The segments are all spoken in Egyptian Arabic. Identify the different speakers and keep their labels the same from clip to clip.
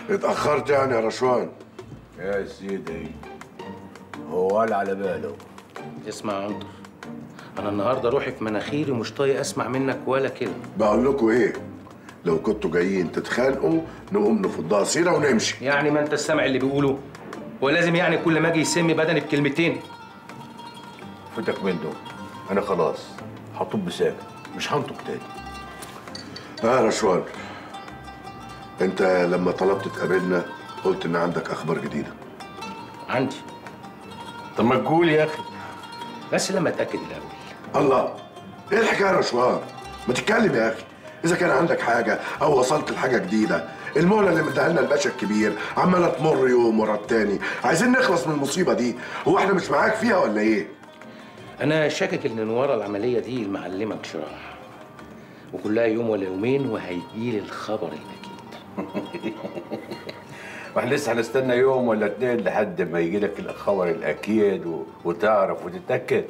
Speaker 1: اتأخرت يعني يا رشوان
Speaker 2: يا سيدي هو ولا على باله
Speaker 3: اسمع يا عنتر انا النهارده روحي في مناخيري مش طايق اسمع منك ولا كلمه
Speaker 1: بقول لكم ايه لو كنتوا جايين تتخانقوا نقوم نفضها سيره ونمشي
Speaker 3: يعني ما انت السامع اللي بيقوله ولازم يعني كل ما اجي يسمي بدني بكلمتين
Speaker 2: فتك منه انا خلاص هطب ساكت مش هنطق تاني
Speaker 1: اه يا رشوان انت لما طلبت تقابلنا قلت ان عندك اخبار جديده
Speaker 3: عندي
Speaker 2: طب ما تقول يا اخي
Speaker 3: بس لما اتاكد الاول
Speaker 1: الله ايه الحكايه يا رشوان ما تتكلم يا اخي اذا كان عندك حاجه او وصلت لحاجه جديده المولى اللي مديها لنا الباشا الكبير عماله تمر يوم ورا التاني عايزين نخلص من المصيبه دي هو احنا مش معاك فيها ولا ايه
Speaker 3: انا شاكك ان ورا العمليه دي المعلمه شراح وكلها يوم ولا يومين وهيجيلي الخبر الاكيد
Speaker 2: واحنا لسه هنستنى يوم ولا اتنين لحد ما يجي لك الخبر الاكيد و... وتعرف وتتاكد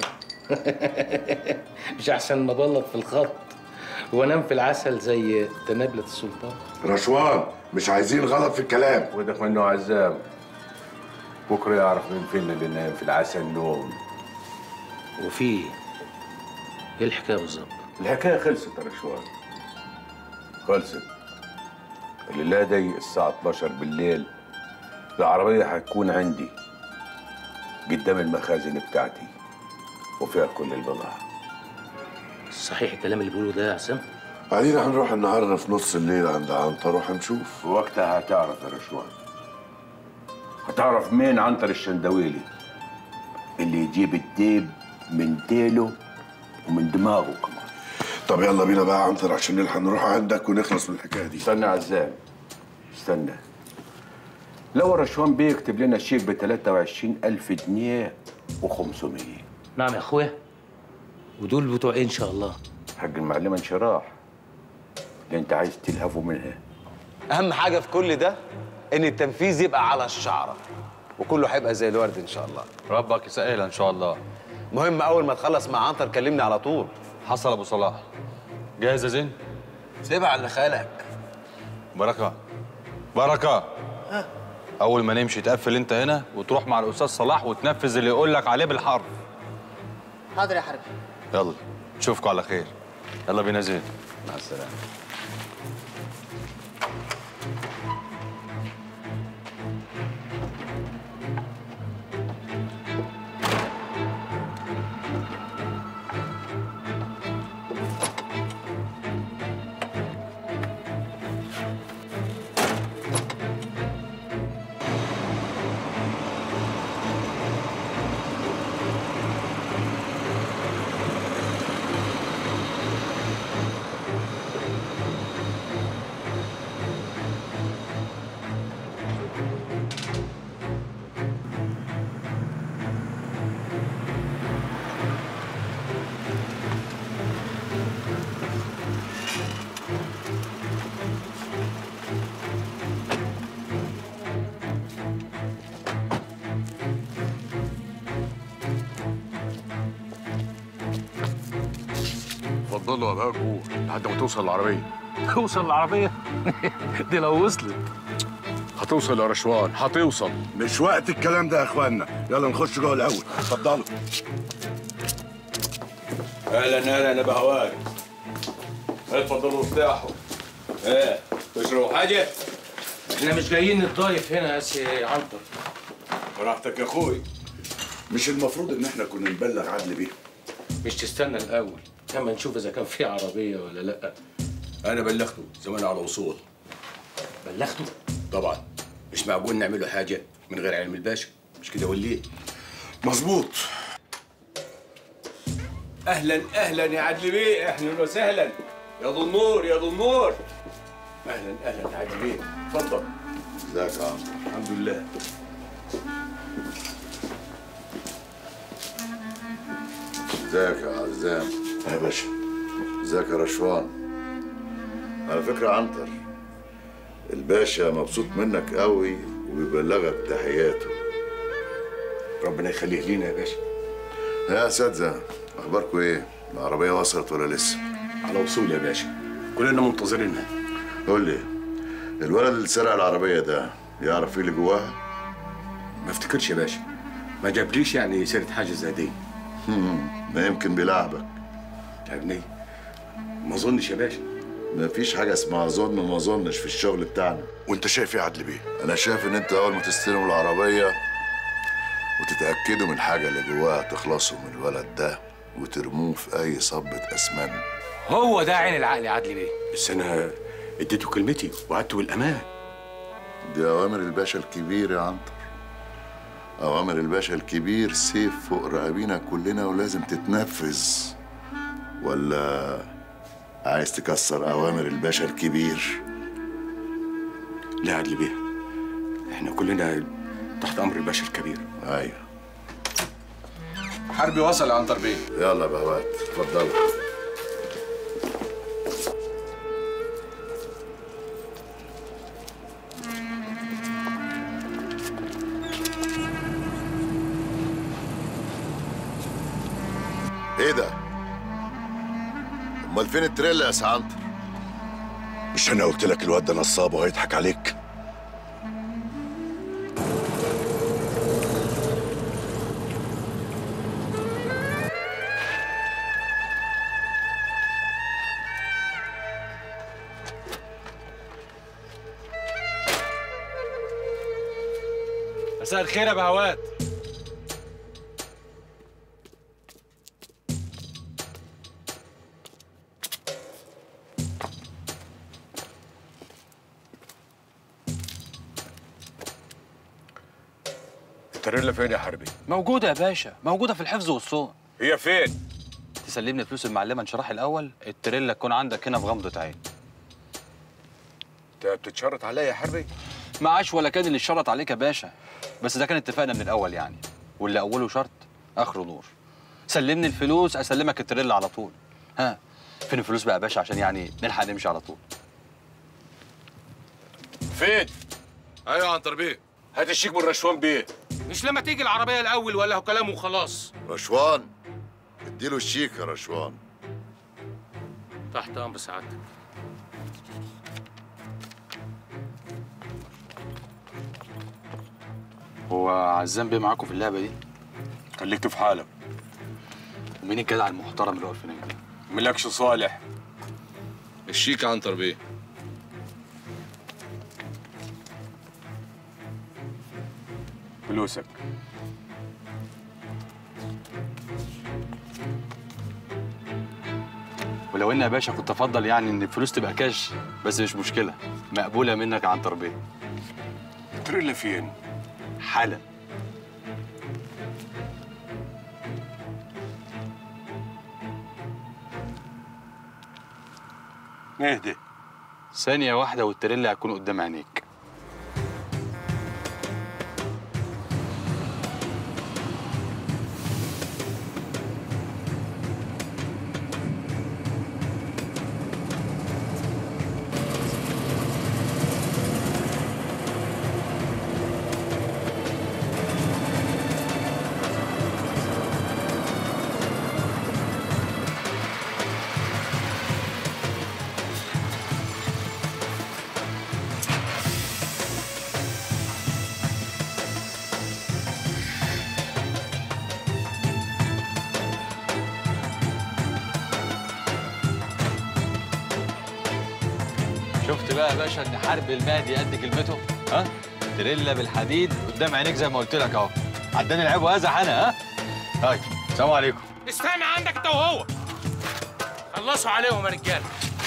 Speaker 3: مش احسن ما بلط في الخط وانام في العسل زي تنابلة السلطان
Speaker 1: رشوان مش عايزين غلط في الكلام
Speaker 2: ودك منه عزام بكره يعرف مين فينا اللي نايم في العسل نوم
Speaker 3: وفي ايه إيه الحكايه بالظبط
Speaker 2: الحكايه خلصت يا رشوان خلصت الليله دي الساعه 12 بالليل العربيه هتكون عندي قدام المخازن بتاعتي وفيها كل البضاعه
Speaker 3: صحيح الكلام اللي بيقوله ده يا عصام
Speaker 1: بعدين هنروح النهارده في نص الليل عند عنتر وهنشوف
Speaker 2: وقتها هتعرف يا رشوان هتعرف مين عنتر الشندويلي اللي يجيب الديب من ديله ومن دماغه كمان
Speaker 1: طب يلا بينا بقى عنتر عشان نلحق نروح عندك ونخلص من الحكايه دي
Speaker 2: استنى يا عزام استنى لو رشوان بيكتب لنا شيك ب 23000 جنيه و500
Speaker 3: نعم يا اخويا ودول بتوع ايه ان شاء الله
Speaker 2: حق المعلمه انشراح اللي انت عايز تلهفه منها
Speaker 4: اهم حاجه في كل ده ان التنفيذ يبقى على الشعره وكله هيبقى زي الورد ان شاء الله
Speaker 5: ربك يسهلها ان شاء الله
Speaker 4: مهم اول ما تخلص مع عنتر كلمني على طول
Speaker 5: حصل ابو صلاح جاهز يا زين
Speaker 4: سيبها على خالك
Speaker 5: بركه بركه اول ما نمشي تقفل انت هنا وتروح مع الاستاذ صلاح وتنفذ اللي يقول لك عليه بالحرف
Speaker 6: حاضر يا حربي
Speaker 5: يلا نشوفكم على خير يلا بينا زين
Speaker 2: مع السلامه
Speaker 7: اتفضلوا يا باكو لحد ما توصل العربية
Speaker 3: توصل العربيه دي لو وصلت
Speaker 7: هتوصل يا رشوان هتوصل
Speaker 1: مش وقت الكلام ده يا اخوانا يلا نخش جوه الاول اتفضلوا
Speaker 2: اهلا اهلا يا بهوات اتفضلوا افتحوا ايه تشربوا حاجه
Speaker 3: احنا مش جايين نتضايف هنا يا سي عنتر
Speaker 2: براحتك يا اخوي
Speaker 1: مش المفروض ان احنا كنا نبلغ عدل بيه
Speaker 3: مش تستنى الاول اما نشوف اذا كان في عربيه ولا لا
Speaker 2: انا بلغته زمان على وصول
Speaker 3: بلغته
Speaker 2: طبعا مش معقول نعمله حاجه من غير علم الباشا مش كده ولا ايه
Speaker 1: مظبوط
Speaker 2: اهلا اهلا يا عدلي بيه اهلا وسهلا يا ذو النور يا ذو النور اهلا اهلا يا عدلي بيه اتفضل
Speaker 1: ازيك يا عنتر
Speaker 2: الحمد لله
Speaker 8: ازيك يا عزام
Speaker 1: يا باشا
Speaker 8: ازيك يا رشوان على فكرة عنتر الباشا مبسوط منك قوي وبيبلغك تحياته
Speaker 2: ربنا يخليه لينا يا باشا
Speaker 8: يا اساتذة اخباركم ايه العربية وصلت ولا لسه
Speaker 2: على وصول يا باشا كلنا منتظرينها
Speaker 8: قول لي الولد اللي سرق العربية ده يعرف ايه اللي جواها؟
Speaker 7: ما افتكرش يا باشا ما جابليش يعني سيره حاجه زي دي
Speaker 8: ما يمكن بيلعبك
Speaker 7: يا ابني ما اظنش يا باشا
Speaker 8: ما فيش حاجة اسمها ظن وما ظنش في الشغل بتاعنا
Speaker 1: وانت شايف ايه يا عدل بيه
Speaker 8: أنا شايف إن أنت أول ما تستلموا العربية وتتأكدوا من الحاجة اللي جواها تخلصوا من الولد ده وترموه في أي صبة أسمنت
Speaker 3: هو ده عين العقل يا عدلي بيه
Speaker 7: بس انا اديته كلمتي وعدته بالامان
Speaker 8: دي أوامر الباشا الكبير يا عنتر أوامر الباشا الكبير سيف فوق رقابينا كلنا ولازم تتنفذ ولا عايز تكسر أوامر الباشا الكبير
Speaker 7: لا عدل بيه احنا كلنا تحت امر الباشا الكبير
Speaker 8: أيوه
Speaker 5: حربي وصل يا عنتر بيه
Speaker 8: يلا يا بهوات اتفضلوا ايه ده؟ امال فين التريلا يا سعنتر؟
Speaker 1: مش انا قلت لك الواد ده نصاب وهيضحك عليك
Speaker 5: مساء الخير يا بهوات
Speaker 7: التريلا فين يا حربي
Speaker 5: موجودة يا باشا موجودة في الحفظ والصون
Speaker 7: هي فين
Speaker 5: تسلمني فلوس المعلمة انشراح الأول التريلا تكون عندك هنا في غمضة عين
Speaker 7: انت بتتشرط عليا يا حربي
Speaker 5: معاش ولا كان اللي اشترط عليك يا باشا بس ده كان اتفقنا من الأول يعني واللي أوله شرط آخره نور سلمني الفلوس أسلمك التريلا على طول ها فين الفلوس بقى يا باشا عشان يعني نلحق نمشي على طول
Speaker 7: فين
Speaker 9: ايوه يا عنتر بيه
Speaker 7: هات الشيك من رشوان بيه
Speaker 9: مش لما تيجي العربيه الاول ولا هو كلام وخلاص
Speaker 8: رشوان اديله الشيك يا رشوان
Speaker 9: تحت امر سعادتك
Speaker 5: هو عزام بيه معاكم في اللعبة دي
Speaker 7: خليك في حالك
Speaker 5: ومين الجدع المحترم اللي واقف هناك ده
Speaker 7: ملكش صالح
Speaker 9: الشيك يا عنتر بيه
Speaker 7: فلوسك
Speaker 5: ولو ان يا باشا كنت افضل يعني ان الفلوس تبقى كاش بس مش مشكله مقبوله منك عن تربيه
Speaker 7: التريلا فين
Speaker 5: حالا
Speaker 7: اهدى
Speaker 5: ثانيه واحده والتريلا هتكون قدام عينيك شفت بقى يا باشا ان حرب المهدي قد كلمته ها تريلا بالحديد قدام عينيك زي ما قلت لك اهو عداني العيب وازح انا ها طيب السلام عليكم
Speaker 9: استنى عندك انت وهو خلصوا عليهم يا رجاله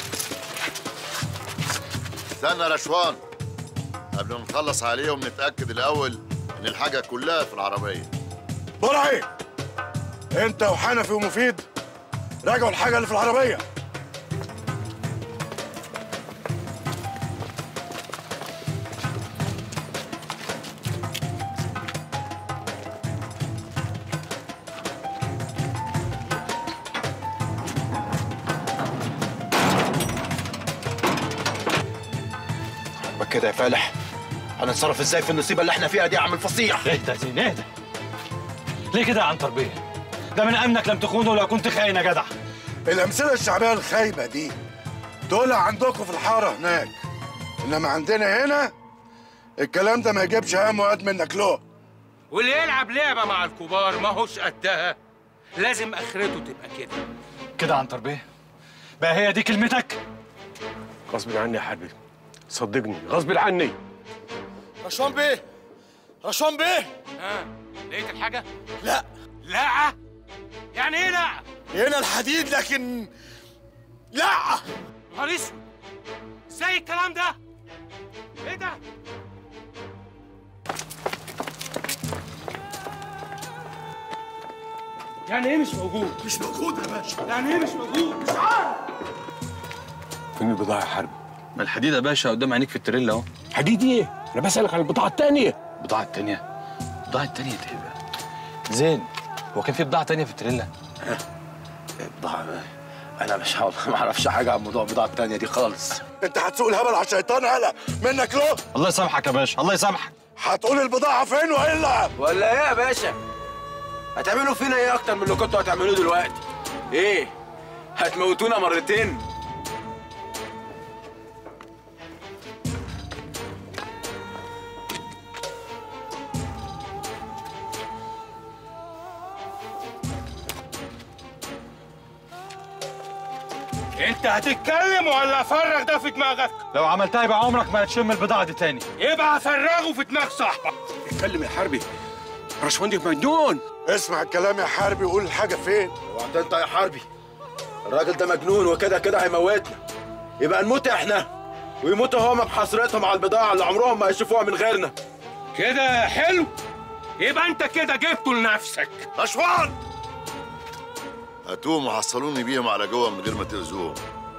Speaker 8: استنى يا رشوان قبل ما نخلص عليهم نتأكد الأول إن الحاجة كلها في العربية
Speaker 1: برعي انت وحنفي ومفيد راجعوا الحاجه اللي في العربيه
Speaker 10: بك كده يا فالح هنتصرف ازاي في النصيبه اللي احنا فيها دي يا عم الفصيح
Speaker 11: اهدى يا زين اهدى ليه كده يا عنتر بيه؟ ده من امنك لم تخونه ولو كنت خاين يا جدع
Speaker 1: الامثله الشعبيه الخايبه دي دول عندكم في الحاره هناك انما عندنا هنا الكلام ده ما يجيبش هم وقت منك له
Speaker 9: واللي يلعب لعبه مع الكبار ما هوش قدها لازم اخرته تبقى كده
Speaker 11: كده عنتر بيه بقى هي دي كلمتك
Speaker 12: غصب عني يا حبيبي صدقني غصب عني
Speaker 10: رشوان بيه رشوان بيه
Speaker 9: ها لقيت الحاجه
Speaker 10: لا
Speaker 9: لا يعني ايه لا
Speaker 10: هنا الحديد لكن لا
Speaker 9: نهار اسود ازاي الكلام ده ايه ده يعني ايه مش موجود
Speaker 10: مش موجود يا باشا
Speaker 9: يعني ايه مش موجود مش عارف
Speaker 12: فين البضاعة يا حربي؟
Speaker 5: ما الحديد يا باشا قدام عينيك في التريلا اهو
Speaker 12: حديد ايه؟ انا بسألك على البضاعة التانية
Speaker 5: البضاعة التانية البضاعة التانية ايه بقى؟ زين هو كان في بضاعة تانية في التريلا؟
Speaker 10: بضاعة انا مش هقول ما اعرفش حاجه عن موضوع البضاعه التانيه دي خالص
Speaker 1: انت هتسوق الهبل على الشيطان هلا منك له
Speaker 11: الله يسامحك يا باشا الله يسامحك
Speaker 1: هتقول البضاعه فين والا
Speaker 10: ولا ايه يا باشا هتعملوا فينا ايه اكتر من اللي كنتوا هتعملوه دلوقتي ايه هتموتونا مرتين
Speaker 9: انت هتتكلم ولا افرغ ده في دماغك
Speaker 11: لو عملتها يبقى عمرك ما هتشم البضاعة دي تاني
Speaker 9: يبقى افرغه في دماغ صاحبك
Speaker 12: اتكلم يا حربي رشوان دي مجنون
Speaker 1: اسمع الكلام يا حربي وقول الحاجه فين
Speaker 10: وانت انت يا حربي الراجل ده مجنون وكده كده هيموتنا يبقى نموت احنا ويموتوا هما بحسرتهم على البضاعه اللي عمرهم ما هيشوفوها من غيرنا
Speaker 9: كده حلو يبقى انت كده جبته لنفسك
Speaker 8: اشوان هاتوهم وحصلوني بيهم على جوه من غير ما تأذوهم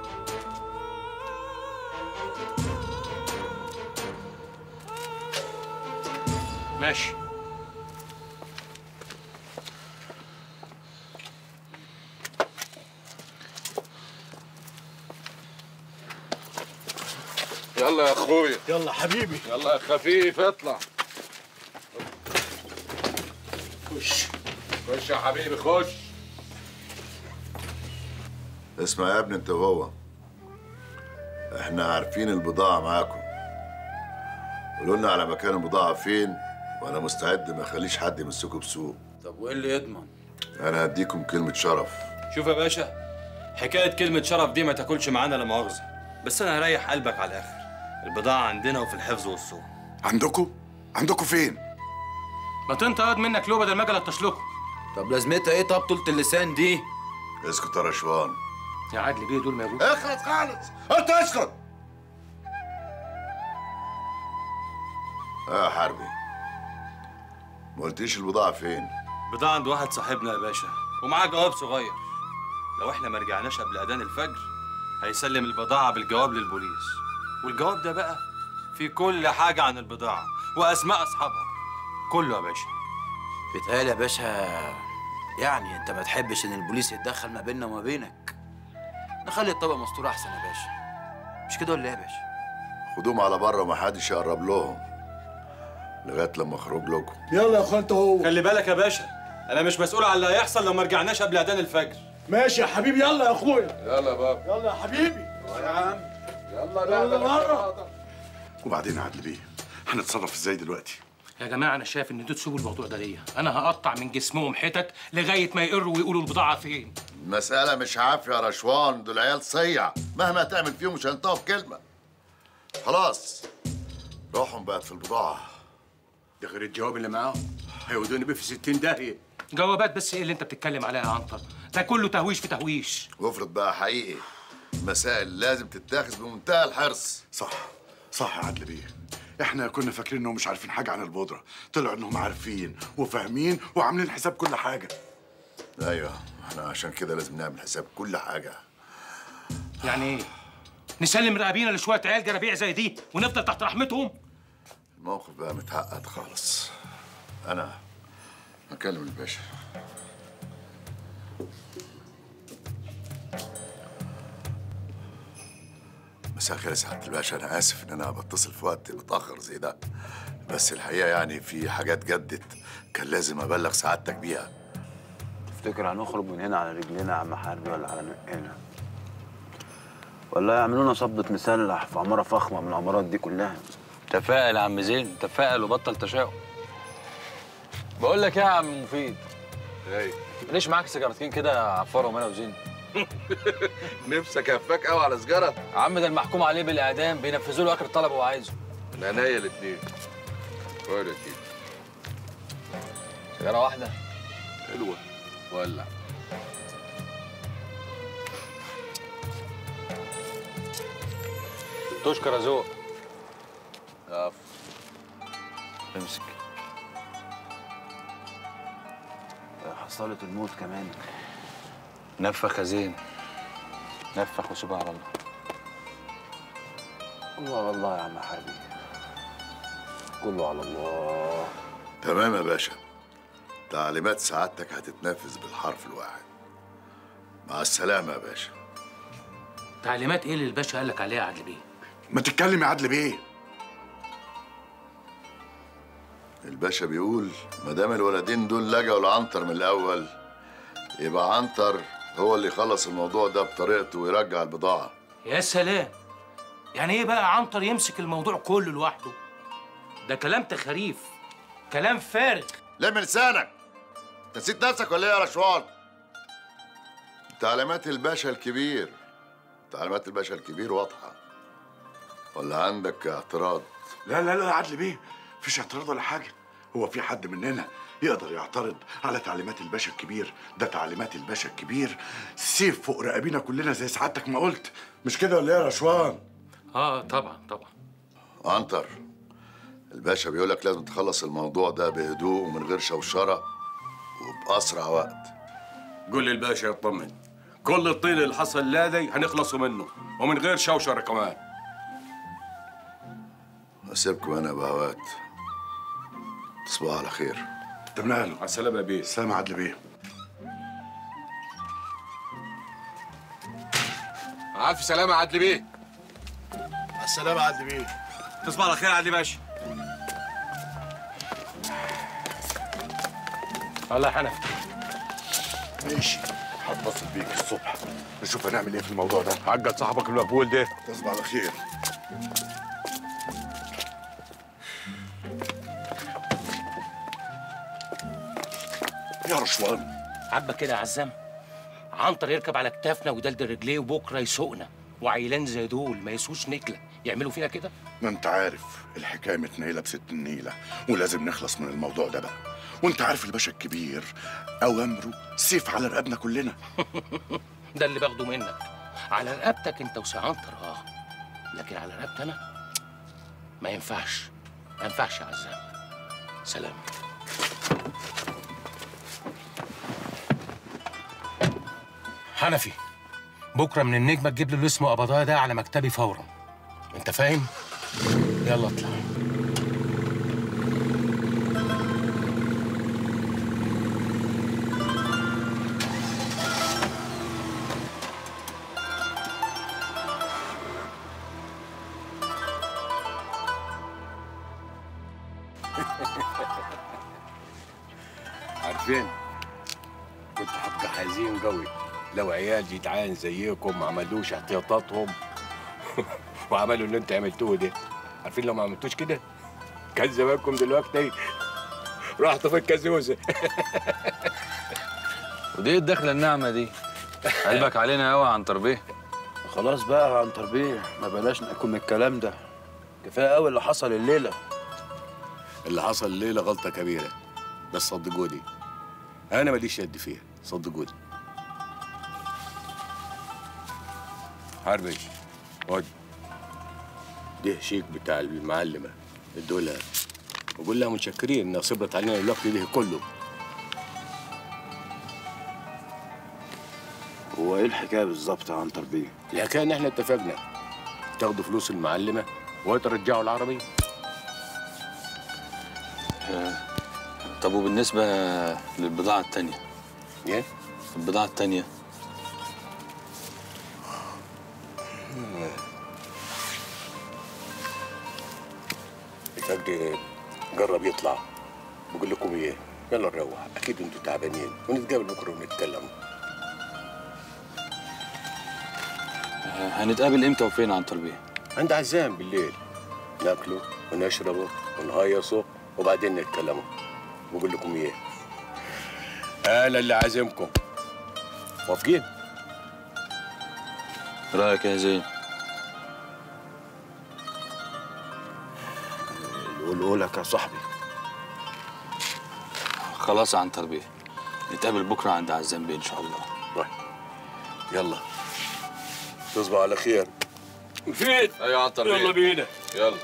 Speaker 9: ماشي
Speaker 1: يلا يا اخويا
Speaker 10: يلا حبيبي
Speaker 1: يلا يا خفيف اطلع
Speaker 10: خش
Speaker 1: خش يا حبيبي خش
Speaker 8: اسمع يا ابني انت وهو احنا عارفين البضاعة معاكم قولوا لنا على مكان البضاعة فين وانا مستعد ما اخليش حد يمسكوا بسوق
Speaker 10: طب وايه اللي يضمن
Speaker 8: انا هديكم كلمة شرف
Speaker 5: شوف يا باشا حكاية كلمة شرف دي ما تاكلش معانا لا مؤاخذة بس أنا هريح قلبك على الآخر البضاعة عندنا وفي الحفظ والسوق
Speaker 1: عندكم عندكم فين
Speaker 9: ما تنطق منك لو بدل ما اجي الطشلكوا
Speaker 10: طب لازمتها ايه طب طولة اللسان دي
Speaker 8: اسكت يا رشوان
Speaker 9: يا عدلي بيه دول ما يجوش
Speaker 8: اخلص خالص انت اسكت اه يا حربي ما قلتليش البضاعة فين
Speaker 5: بضاعة عند واحد صاحبنا يا باشا ومعاه جواب صغير لو احنا ما رجعناش قبل أذان الفجر هيسلم البضاعة بالجواب للبوليس والجواب ده بقى فيه كل حاجة عن البضاعة وأسماء أصحابها كله يا باشا
Speaker 10: بيتهيألي يا باشا يعني انت ما تحبش ان البوليس يتدخل ما بيننا وما بينك نخلي الطبق مستور احسن يا باشا مش كده ولا ايه يا باشا
Speaker 8: خدوهم على بره ومحدش يقرب لهم لغاية لما اخرج لكم
Speaker 10: يلا يا اخوان انت هو
Speaker 5: خلي بالك يا باشا أنا مش مسؤول عن اللي هيحصل لو ما رجعناش قبل أذان الفجر
Speaker 10: ماشي يا حبيبي يلا يا اخويا
Speaker 1: يلا يا بابا
Speaker 10: يلا يا حبيبي
Speaker 1: يا عم يلا
Speaker 10: يلا بره
Speaker 1: وبعدين يا عدل بيه هنتصرف ازاي دلوقتي
Speaker 9: يا جماعه انا شايف ان انتوا تسيبوا الموضوع ده ليا انا هقطع من جسمهم حتت لغايه ما يقروا ويقولوا البضاعه فين
Speaker 8: المسألة مش عافية يا رشوان دول عيال صيع مهما تعمل فيهم مش هينطقوا بكلمة خلاص روحهم بقت في البضاعة
Speaker 12: ده غير الجواب اللي معاهم هيودوني بيه في 60 داهية
Speaker 9: جوابات بس ايه اللي انت بتتكلم عليها يا عنتر ده كله تهويش في تهويش
Speaker 8: وافرض بقى حقيقي المسائل لازم تتاخذ بمنتهى الحرص
Speaker 1: صح صح يا عدل بيه احنا كنا فاكرين انهم مش عارفين حاجه عن البودره طلعوا انهم عارفين وفاهمين وعاملين حساب كل حاجه
Speaker 8: ايوه احنا عشان كده لازم نعمل حساب كل حاجة
Speaker 9: يعني ايه نسلم رقابينا لشويه عيال جرابيع زي دي ونفضل تحت رحمتهم
Speaker 8: الموقف بقى متعقد خالص انا هكلم الباشا مساء الخير يا سعاده الباشا انا اسف ان انا بتصل في وقت متاخر زي ده بس الحقيقه يعني في حاجات جدت كان لازم ابلغ سعادتك بيها
Speaker 4: تفتكر هنخرج من هنا على رجلنا يا عم حربي ولا على نقنا
Speaker 10: ولا يعملوا لنا صبة مسلح في عمارة فخمة من العمارات دي كلها
Speaker 5: تفائل يا عم زين تفائل وبطل تشاؤم بقول لك ايه يا عم مفيد
Speaker 2: ايه
Speaker 5: ليش معاك سيجارتين كده عفرهم انا وزين
Speaker 2: نفسك هفاك قوي على سجارة
Speaker 5: يا عم ده المحكوم عليه بالاعدام بينفذوا له اخر طلب هو عايزه
Speaker 2: من عينيا الاتنين ولا كده
Speaker 5: سيجاره واحده
Speaker 2: حلوة ولع
Speaker 5: تشكر يا ذوق
Speaker 2: عفو
Speaker 5: امسك
Speaker 10: حصلت الموت كمان
Speaker 5: نفخ يا زين نفخ وسيبها على الله
Speaker 10: كله على الله يا عم حبيبي كله على الله
Speaker 8: تمام يا باشا تعليمات سعادتك هتتنفذ بالحرف الواحد مع السلامة يا باشا
Speaker 9: تعليمات ايه اللي الباشا قال لك عليها يا عدل بيه
Speaker 1: ما تتكلم يا عدل بيه
Speaker 8: الباشا بيقول ما دام الولدين دول لجأوا لعنتر من الأول يبقى عنتر هو اللي يخلص الموضوع ده بطريقته ويرجع البضاعة
Speaker 9: يا سلام يعني ايه بقى عنتر يمسك الموضوع كله لوحده ده كلام تخاريف كلام فارغ
Speaker 8: لم لسانك انت نسيت نفسك ولا ايه يا رشوان تعليمات الباشا الكبير تعليمات الباشا الكبير واضحة ولا عندك اعتراض
Speaker 1: لا لا لا يا عدل بيه مفيش اعتراض ولا حاجه هو في حد مننا يقدر يعترض على تعليمات الباشا الكبير ده تعليمات الباشا الكبير سيف فوق رقابينا كلنا زي سعادتك ما قلت مش كده ولا ايه يا رشوان
Speaker 9: اه طبعا طبعا
Speaker 8: عنتر الباشا بيقول لك لازم تخلص الموضوع ده بهدوء ومن غير شوشرة وبأسرع وقت
Speaker 12: قول للباشا يطمن كل الطين اللي حصل لادي هنخلصوا منه ومن غير شوشره كمان
Speaker 8: أسيبكم أنا بهوات تصبحوا على خير
Speaker 1: تمام
Speaker 12: على السلامه يا بيه
Speaker 1: سلام يا عدل بيه
Speaker 2: ألف سلامة يا عدل بيه
Speaker 1: على السلامه يا عدل بيه
Speaker 11: تصبح على خير يا عدلي باشا
Speaker 9: الله حنفي
Speaker 1: ماشي هتصل بيك الصبح نشوف هنعمل ايه في الموضوع ده
Speaker 12: عقد صاحبك المقبول ده
Speaker 1: تصبح على خير يا رشوان
Speaker 9: عبا كده يا عزام عنتر يركب على كتافنا ويدلدل رجليه وبكره يسوقنا وعيلان زي دول ما يسوش نكله يعملوا فينا كده
Speaker 1: ما انت عارف الحكايه متنيله بست النيله ولازم نخلص من الموضوع ده بقى وانت عارف الباشا الكبير اوامره سيف على رقبنا كلنا
Speaker 9: ده اللي باخده منك على رقبتك انت وسي عنتر اه لكن على رقبتي انا ما ينفعش ما ينفعش يا عزام سلام حنفي بكره من النجمه تجيب لي اللي اسمه قبضايا ده على مكتبي فورا انت فاهم يلا اطلع
Speaker 12: عارفين كنت هبقى حزين قوي لو عيال جدعان زيكم ما عملوش احتياطاتهم وعملوا اللي انت عملتوه ده عارفين لو ما عملتوش كده كان زمانكم دلوقتي رحتوا في الكازوزه
Speaker 5: ودي ايه الدخله الناعمه دي قلبك علينا قوي عن تربيه
Speaker 10: خلاص بقى يا عنتر بيه ما بلاش نحكم الكلام ده كفايه قوي اللي حصل الليله
Speaker 12: اللي حصل الليله غلطه كبيره بس صدقوني انا ماليش يد فيها صدقوني حربي خد ده شيك بتاع المعلمه ادولها وقول لها متشكرين انها صبرت علينا الوقت ده كله
Speaker 10: هو ايه الحكايه بالظبط يا عنتر بيه
Speaker 12: الحكايه ان احنا اتفقنا تاخدوا فلوس المعلمه وترجعوا العربيه
Speaker 5: طب وبالنسبه للبضاعه التانيه
Speaker 12: ايه
Speaker 5: البضاعه التانيه
Speaker 12: الفجر جرب يطلع بقول لكم ايه يلا نروح اكيد انتوا تعبانين ونتقابل بكره ونتكلم
Speaker 5: هنتقابل امتى وفين عن تربيه
Speaker 12: عند عزام بالليل ناكله ونشربه ونهيصه وبعدين نتكلموا بقول لكم ايه انا اللي عازمكم موافقين
Speaker 5: رايك يا زين
Speaker 10: قول لك يا صاحبي
Speaker 5: خلاص عن تربيه نتقابل بكره عند عزام بيه ان شاء الله
Speaker 12: طيب يلا تصبحوا على خير مفيد
Speaker 5: ايوه عن تربيه
Speaker 12: يلا بينا
Speaker 5: يلا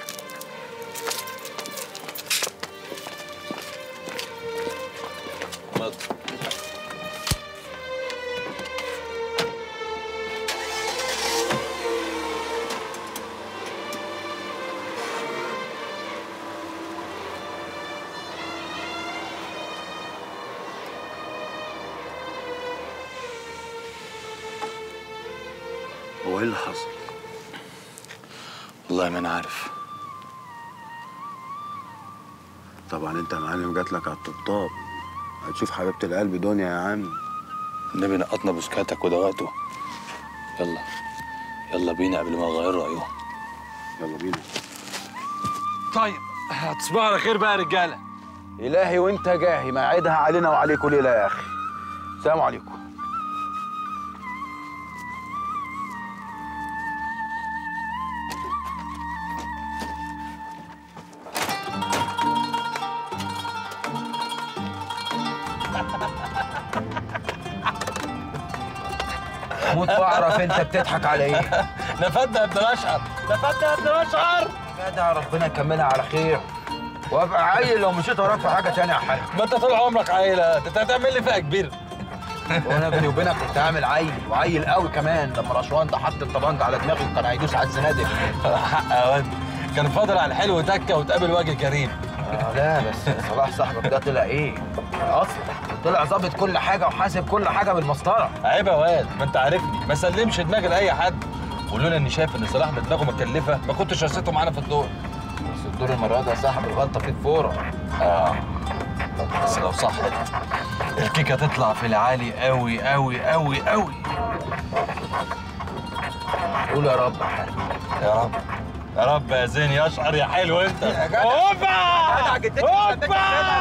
Speaker 10: هو ايه اللي حصل؟
Speaker 5: والله ما انا عارف
Speaker 10: طبعا انت يا معلم جات لك على الطبطاب هتشوف حبيبه القلب دنيا يا عم
Speaker 5: النبي نقطنا بسكاتك ودواته يلا يلا بينا قبل ما اغير رايهم
Speaker 10: يلا بينا
Speaker 11: طيب تصبحوا على خير بقى يا رجاله
Speaker 10: الهي وانت جاهي ما عيدها علينا وعليكم ليله يا اخي السلام عليكم موت واعرف انت بتضحك على ايه
Speaker 11: نفدنا يا ابن الاشقر نفدنا يا ابن الاشقر
Speaker 10: جدع ربنا يكملها على خير وابقى عيل لو مشيت وراك في حاجه تانية يا حاج
Speaker 11: ما انت طول عمرك عيله انت هتعمل لي فيها كبير
Speaker 10: وانا بيني وبينك كنت عامل عيل وعيل قوي كمان لما رشوان ده حط الطبنجه على دماغي وكان هيدوس على الزنادق
Speaker 11: حق يا واد كان فاضل على الحلو تكه وتقابل وجه كريم
Speaker 10: آه لا بس صلاح صاحبك ده طلع ايه؟ اصلا طلع ظابط كل حاجه وحاسب كل حاجه بالمسطره
Speaker 11: عيب يا واد ما انت عارفني ما سلمش دماغي لاي حد ولولا اني شايف ان صلاح دماغه مكلفه ما كنتش رصيته معانا في الدور
Speaker 10: بس الدور المره ده صاحب الغلطه فيك فوره
Speaker 11: اه بس لو صحت الكيكه تطلع في العالي قوي قوي قوي قوي
Speaker 10: قول يا رب
Speaker 11: يا رب يا رب يا زين يا اشقر يا حلو انت
Speaker 10: يا جدع.
Speaker 11: هوبا هوبا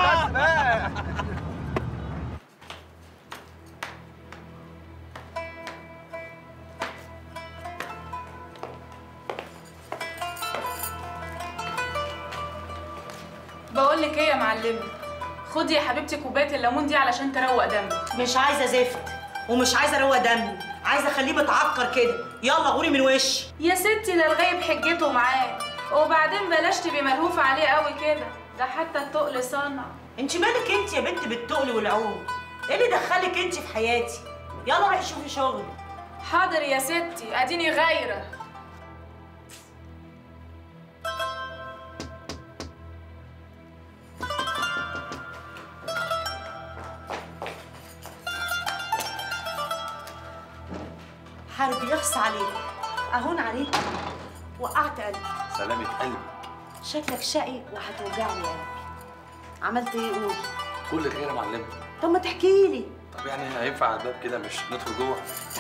Speaker 13: بقول لك ايه يا معلمه خدي يا حبيبتي كوبايه الليمون دي علشان تروق دمك
Speaker 14: مش عايزه زفت ومش عايزه اروق دمي عايزه اخليه متعكر كده يلا غوري من وشي
Speaker 13: يا ستي ده الغايب حجته معاه وبعدين بلاش تبقي ملهوفه عليه قوي كده ده حتى التقل صنع
Speaker 14: انت مالك انت يا بنت بالتقل والعوم ايه اللي دخلك انت في حياتي يلا روحي شوفي شغل
Speaker 13: حاضر يا ستي اديني غايره
Speaker 14: حرب يخص عليك اهون عليك وقعت قلبي
Speaker 5: سلامة قلبي
Speaker 14: شكلك شقي وهتوجعني يا قلبي عملت ايه قول
Speaker 5: كل خير يا معلم
Speaker 14: طب ما تحكي لي
Speaker 5: طب يعني هينفع على الباب كده مش ندخل جوه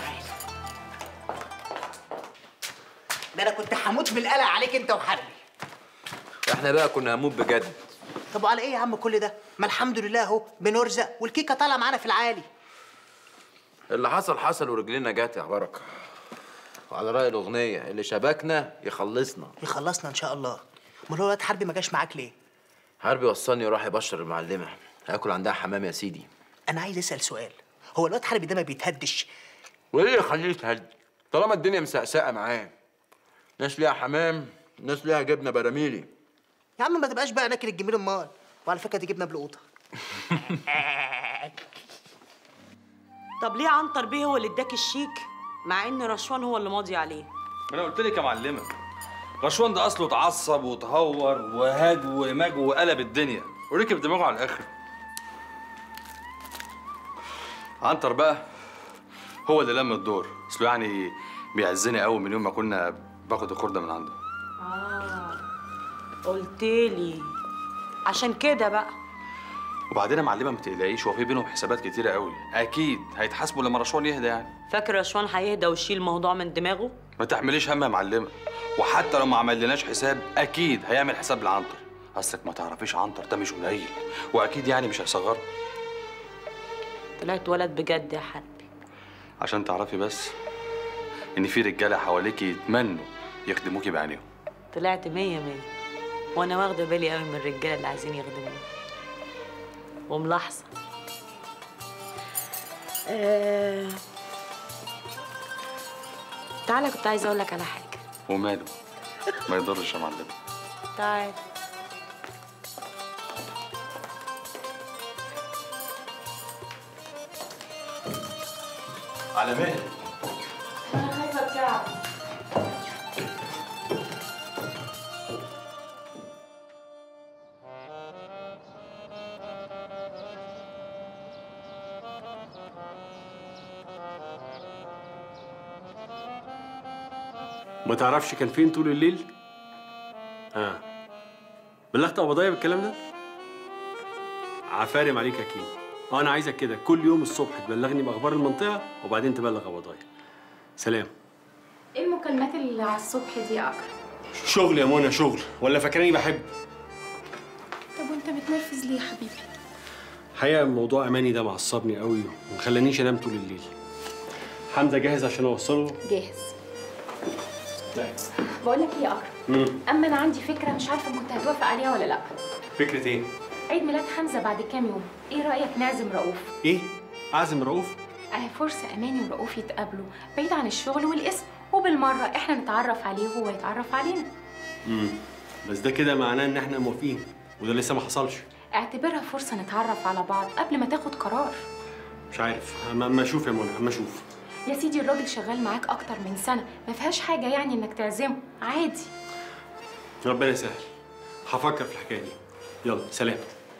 Speaker 6: ده انا كنت هموت من القلق عليك انت وحربي
Speaker 10: احنا بقى كنا هنموت بجد
Speaker 6: طب وعلى ايه يا عم كل ده ما الحمد لله اهو بنرزق والكيكه طالعه معانا في العالي
Speaker 10: اللي حصل حصل ورجلنا جت يا بركه وعلى رأي الأغنية اللي شبكنا يخلصنا
Speaker 6: يخلصنا ان شاء الله امال هو الواد حربي ما جاش معاك ليه
Speaker 10: حربي وصلني وراح يبشر المعلمة هاكل عندها حمام يا سيدي
Speaker 6: انا عايز اسال سؤال هو الواد حربي ده ما بيتهدش
Speaker 10: وايه يخليه يتهد طالما الدنيا مسقسقة معاه ناس ليها حمام ناس ليها جبنة براميلي
Speaker 6: يا عم ما تبقاش بقى ناكل الجميل امال وعلى فكره دي جبنه بالقوطه
Speaker 14: طب ليه عنتر بيه هو اللي اداك الشيك مع ان رشوان هو اللي ماضي عليه
Speaker 5: ما انا قلت لك يا معلمه رشوان ده اصله اتعصب وتهور وهاج وماج وقلب الدنيا وركب دماغه على الاخر عنتر بقى هو اللي لم الدور اصله يعني بيعزني قوي من يوم ما كنا باخد الخرده من عنده
Speaker 14: اه قلتلي عشان كده بقى
Speaker 5: وبعدين يا معلمه ما تقلقيش هو في بينهم حسابات كتيره قوي اكيد هيتحاسبوا لما رشوان يهدى يعني
Speaker 14: فاكر رشوان هيهدى ويشيل الموضوع من دماغه
Speaker 5: ما تحمليش هم يا معلمه وحتى لو ما عملناش حساب اكيد هيعمل حساب لعنتر اصلك ما تعرفيش عنتر ده مش قليل واكيد يعني مش هيصغره
Speaker 14: طلعت ولد بجد يا حربي
Speaker 5: عشان تعرفي بس ان في رجاله حواليكي يتمنوا يخدموكي بعينيهم
Speaker 14: طلعت مية مية وانا واخده بالي قوي من الرجاله اللي عايزين يخدموني وملاحظه آه... تعالى كنت عايزه اقول لك على حاجه
Speaker 5: وماله ما يضرش يا معلمه
Speaker 14: تعال
Speaker 5: على مين
Speaker 13: انا خايفه اتكعب
Speaker 15: ما تعرفش كان فين طول الليل؟ ها بلغت قبضايا بالكلام ده؟ عفارم عليك اكيد اه انا عايزك كده كل يوم الصبح تبلغني باخبار المنطقه وبعدين تبلغ قبضايا سلام
Speaker 16: ايه المكالمات اللي على الصبح دي يا اكرم
Speaker 15: شغل يا منى شغل ولا فاكراني بحب
Speaker 16: طب وانت متنرفز ليه يا حبيبي
Speaker 15: الحقيقه موضوع اماني ده معصبني قوي وما خلانيش انام طول الليل حمزه جاهز عشان اوصله
Speaker 16: جاهز
Speaker 15: لا
Speaker 16: بقول لك ايه يا اكرم
Speaker 15: مم.
Speaker 16: اما انا عندي فكره مش عارفه إن كنت هتوافق عليها ولا لا
Speaker 15: فكره ايه
Speaker 16: عيد ميلاد حمزه بعد كام يوم ايه رايك نعزم رؤوف
Speaker 15: ايه اعزم رؤوف
Speaker 16: اهي فرصه اماني ورؤوف يتقابلوا بعيد عن الشغل والاسم وبالمره احنا نتعرف عليه وهو يتعرف علينا
Speaker 15: امم بس ده كده معناه ان احنا موافقين وده لسه ما حصلش
Speaker 16: اعتبرها فرصه نتعرف على بعض قبل ما تاخد قرار
Speaker 15: مش عارف اما أما اشوف يا منى اما اشوف
Speaker 16: يا سيدي الراجل شغال معاك اكتر من سنه ما فيهاش حاجه يعني انك تعزمه عادي
Speaker 15: ربنا يسهل هفكر في الحكايه دي يلا سلام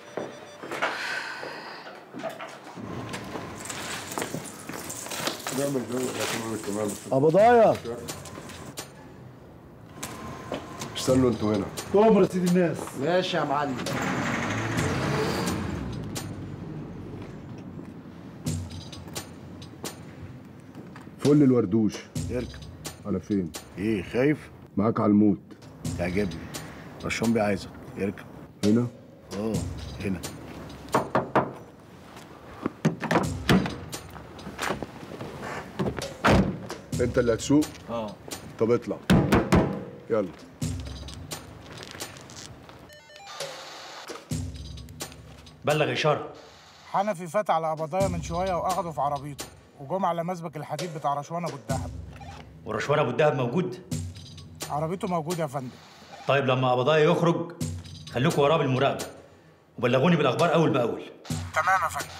Speaker 1: نعمل جو كمان
Speaker 17: قبضايا
Speaker 1: استنوا انتوا هنا
Speaker 17: كوبرا سيد الناس ماشي يا معلم
Speaker 1: فل الوردوش
Speaker 17: اركب
Speaker 1: على فين؟
Speaker 17: ايه خايف؟
Speaker 1: معاك على الموت
Speaker 17: تعجبني رشام بيه عايزك اركب
Speaker 1: هنا؟
Speaker 17: اه هنا
Speaker 1: انت اللي هتسوق؟
Speaker 17: اه
Speaker 1: طب اطلع يلا
Speaker 18: بلغ اشاره
Speaker 19: حنفي فات على قبضايا من شويه واخده في عربيته وجم على مسبك الحديد بتاع رشوان ابو الدهب
Speaker 18: ورشوان ابو الدهب موجود
Speaker 19: عربيته موجوده يا فندم
Speaker 18: طيب لما قبضايا يخرج خليكوا وراه بالمراقبه وبلغوني بالاخبار اول باول
Speaker 19: تمام يا فندم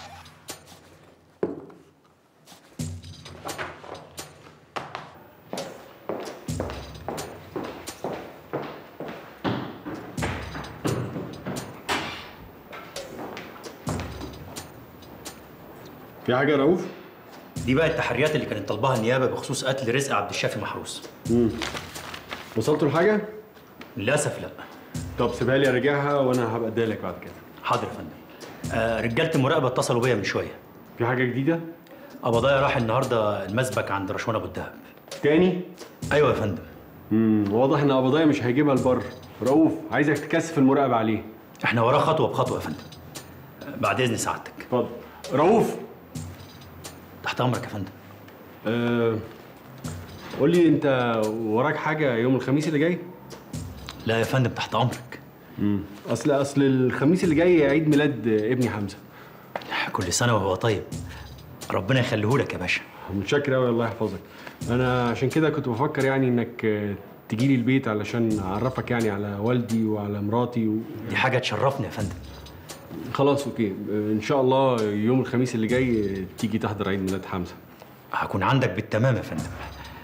Speaker 15: في حاجه يا رؤوف
Speaker 18: دي بقى التحريات اللي كانت طالباها النيابه بخصوص قتل رزق عبد الشافي محروس
Speaker 15: امم وصلتوا لحاجه
Speaker 18: للاسف لا
Speaker 15: طب سيبها لي اراجعها وانا هبقى اديها لك بعد كده
Speaker 18: حاضر يا فندم آه رجاله المراقبه اتصلوا بيا من شويه
Speaker 15: في حاجه جديده
Speaker 18: قبضايا راح النهارده المسبك عند رشوان ابو الدهب
Speaker 15: تاني
Speaker 18: ايوه يا فندم
Speaker 15: امم واضح ان قبضايا مش هيجيبها لبر رؤوف عايزك تكثف المراقبه عليه
Speaker 18: احنا وراه خطوه بخطوه يا فندم آه، بعد اذن سعادتك
Speaker 15: اتفضل رؤوف
Speaker 18: تحت امرك يا فندم
Speaker 15: أه قول لي انت وراك حاجه يوم الخميس اللي جاي
Speaker 18: لا يا فندم تحت امرك
Speaker 15: امم اصل اصل الخميس اللي جاي عيد ميلاد ابني حمزه
Speaker 18: كل سنه وهو طيب ربنا يخليهولك يا باشا
Speaker 15: متشكر قوي الله يحفظك انا عشان كده كنت بفكر يعني انك آه، تجيلي البيت علشان اعرفك يعني على والدي وعلى مراتي و...
Speaker 18: دي حاجه تشرفني يا فندم
Speaker 15: خلاص اوكي آه، ان شاء الله يوم الخميس اللي جاي آه، تيجي تحضر عيد ميلاد حمزه
Speaker 18: هكون عندك بالتمام يا فندم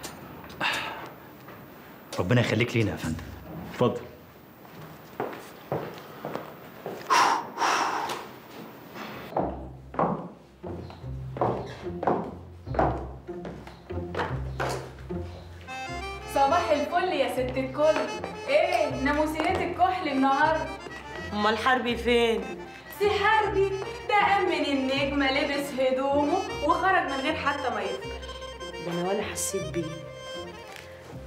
Speaker 18: ربنا يخليك لينا يا فندم
Speaker 15: اتفضل
Speaker 13: صباح الفل يا ست الكل ايه ناموسيات الكحل النهارده
Speaker 14: امال حربي فين
Speaker 13: سي حربي ده أمن النجمة لبس هدومه وخرج من غير حتى ما يفطر
Speaker 14: ده انا ولا حسيت بيه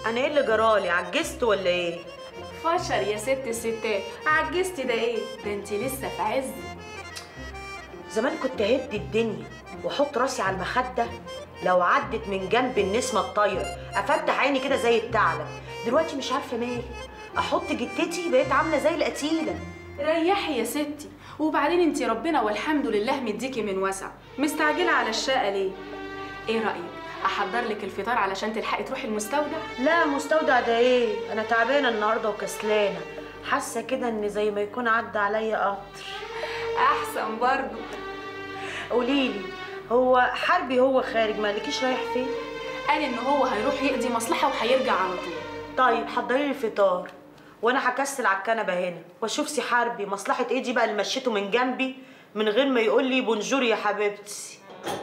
Speaker 14: انا ايه اللي جرالي عجزت ولا ايه
Speaker 13: فشر يا ست الستات عجزتي ده ايه ده انت لسه في عز
Speaker 14: زمان كنت هد الدنيا واحط راسي على المخده لو عدت من جنب النسمه الطاير افتح عيني كده زي الثعلب دلوقتي مش عارفه مالي احط جتتي بقيت عامله زي القتيله
Speaker 13: ريحي يا ستي وبعدين انت ربنا والحمد لله مديكي من وسع مستعجله على الشقه ليه ايه رايك احضر لك الفطار علشان تلحقي تروحي المستودع
Speaker 14: لا مستودع ده ايه انا تعبانه النهارده وكسلانه حاسه كده ان زي ما يكون عدى عليا قطر
Speaker 13: احسن برضه
Speaker 14: قوليلي هو حربي هو خارج مالكيش رايح فين
Speaker 13: قال ان هو هيروح يقضي مصلحه وهيرجع على طول
Speaker 14: طيب حضري لي الفطار وانا هكسل على الكنبه هنا واشوف سي حربي مصلحه ايه دي بقى اللي مشيته من جنبي من غير ما يقول لي بونجور يا حبيبتي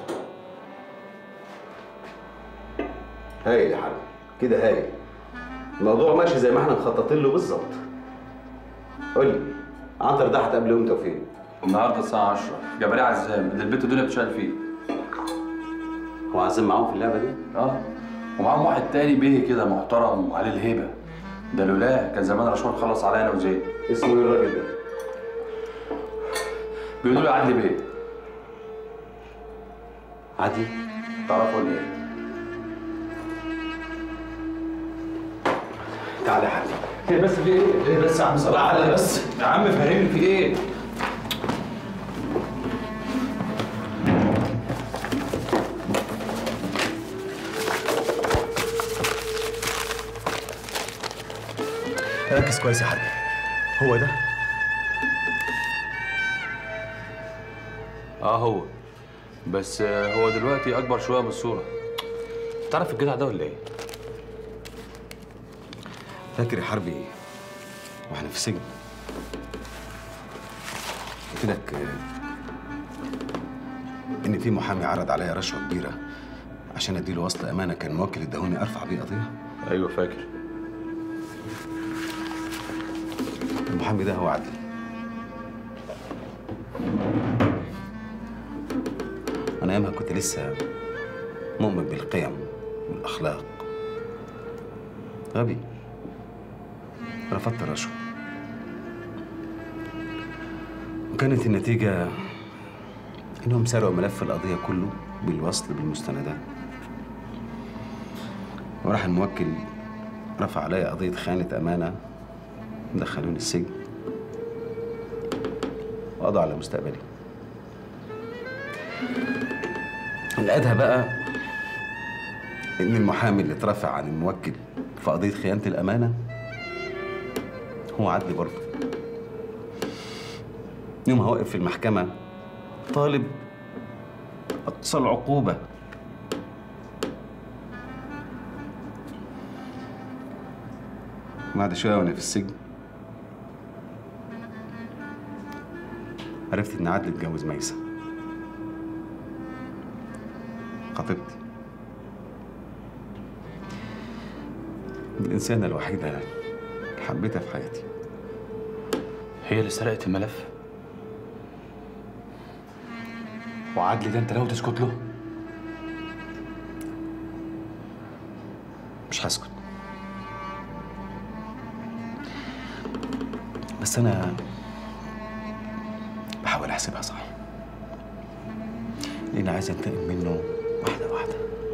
Speaker 20: هايل يا حبيبي كده هايل الموضوع ماشي زي ما احنا مخططين له بالظبط قول لي عنتر ده هتقابله امتى وفين؟
Speaker 5: النهارده الساعة 10 جبرية عزام اللي البيت الدنيا بتشتغل فيه
Speaker 20: هو عزام معاهم في اللعبة دي؟
Speaker 5: اه ومعاهم واحد تاني بيه كده محترم وعليه الهيبة ده لولاه كان زمان رشوان خلص عليا انا وزيد
Speaker 20: اسمه ايه الراجل ده؟
Speaker 5: بيقولوا لي عدلي بيه
Speaker 20: عدلي؟
Speaker 5: تعرفوا ولا ايه؟
Speaker 20: تعالى يا حبيبي
Speaker 5: ايه بس في ايه؟ ايه بس يا عم صلاح على بس يا عم فهمني في ايه؟
Speaker 20: ركز كويس يا حبيبي هو ده
Speaker 5: اه هو بس آه، هو دلوقتي اكبر شويه من الصوره تعرف الجدع ده ولا ايه؟
Speaker 20: فاكر يا حربي واحنا في السجن قلت لك آه، ان في محامي عرض عليا رشوه كبيره عشان اديله وصل امانه كان موكل اداهوني ارفع بيه قضيه
Speaker 5: ايوه فاكر
Speaker 20: المحامي ده هو عدلي انا ايامها كنت لسه مؤمن بالقيم والاخلاق غبي رفضت الرشوه وكانت النتيجه انهم سرقوا ملف القضيه كله بالوصل بالمستندات وراح الموكل رفع عليا قضيه خيانه امانه دخلوني السجن وقضوا على مستقبلي الأدهى بقى إن المحامي اللي اترفع عن الموكل في قضية خيانة الأمانة هو عدلي برضه يومها واقف في المحكمة طالب أقصى العقوبة بعد شوية وأنا في السجن عرفت إن عدلي اتجوز ميسة خطيبتي الإنسانة الوحيدة اللي حبيتها في حياتي
Speaker 5: هي اللي سرقت الملف وعدلي ده انت ناوي تسكت له؟
Speaker 20: مش هسكت بس أنا بحاول أحسبها صح لأن عايز أنتقم منه واحدة واحدة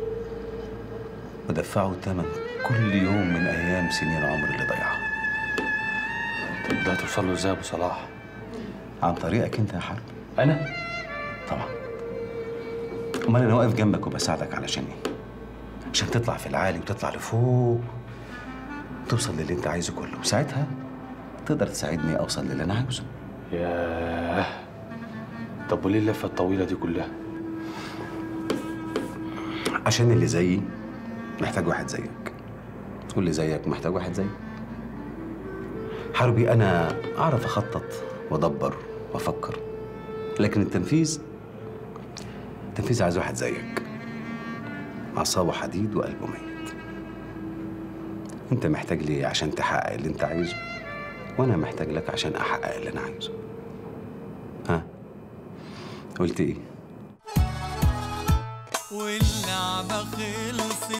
Speaker 20: وأدفعه تمن كل يوم من أيام سنين عمري اللي ضيعها
Speaker 5: طب ده هتوصل له ازاي يا ابو صلاح؟
Speaker 20: عن طريقك أنت يا حرب
Speaker 5: أنا؟
Speaker 20: طبعا أمال أنا واقف جنبك وبساعدك علشان إيه؟ عشان تطلع في العالي وتطلع لفوق توصل للي أنت عايزه كله وساعتها تقدر تساعدني أوصل للي أنا عاوزه
Speaker 5: ياه طب وليه اللفه الطويله دي كلها؟
Speaker 20: عشان اللي زيي محتاج واحد زيك واللي زيك محتاج واحد زيي حربي انا اعرف اخطط وادبر وافكر لكن التنفيذ التنفيذ عايز واحد زيك اعصابه حديد وقلبه ميت انت محتاج لي عشان تحقق اللي انت عايزه وانا محتاج لك عشان احقق اللي انا عايزه ها قلت ايه
Speaker 21: واللعبة خلصت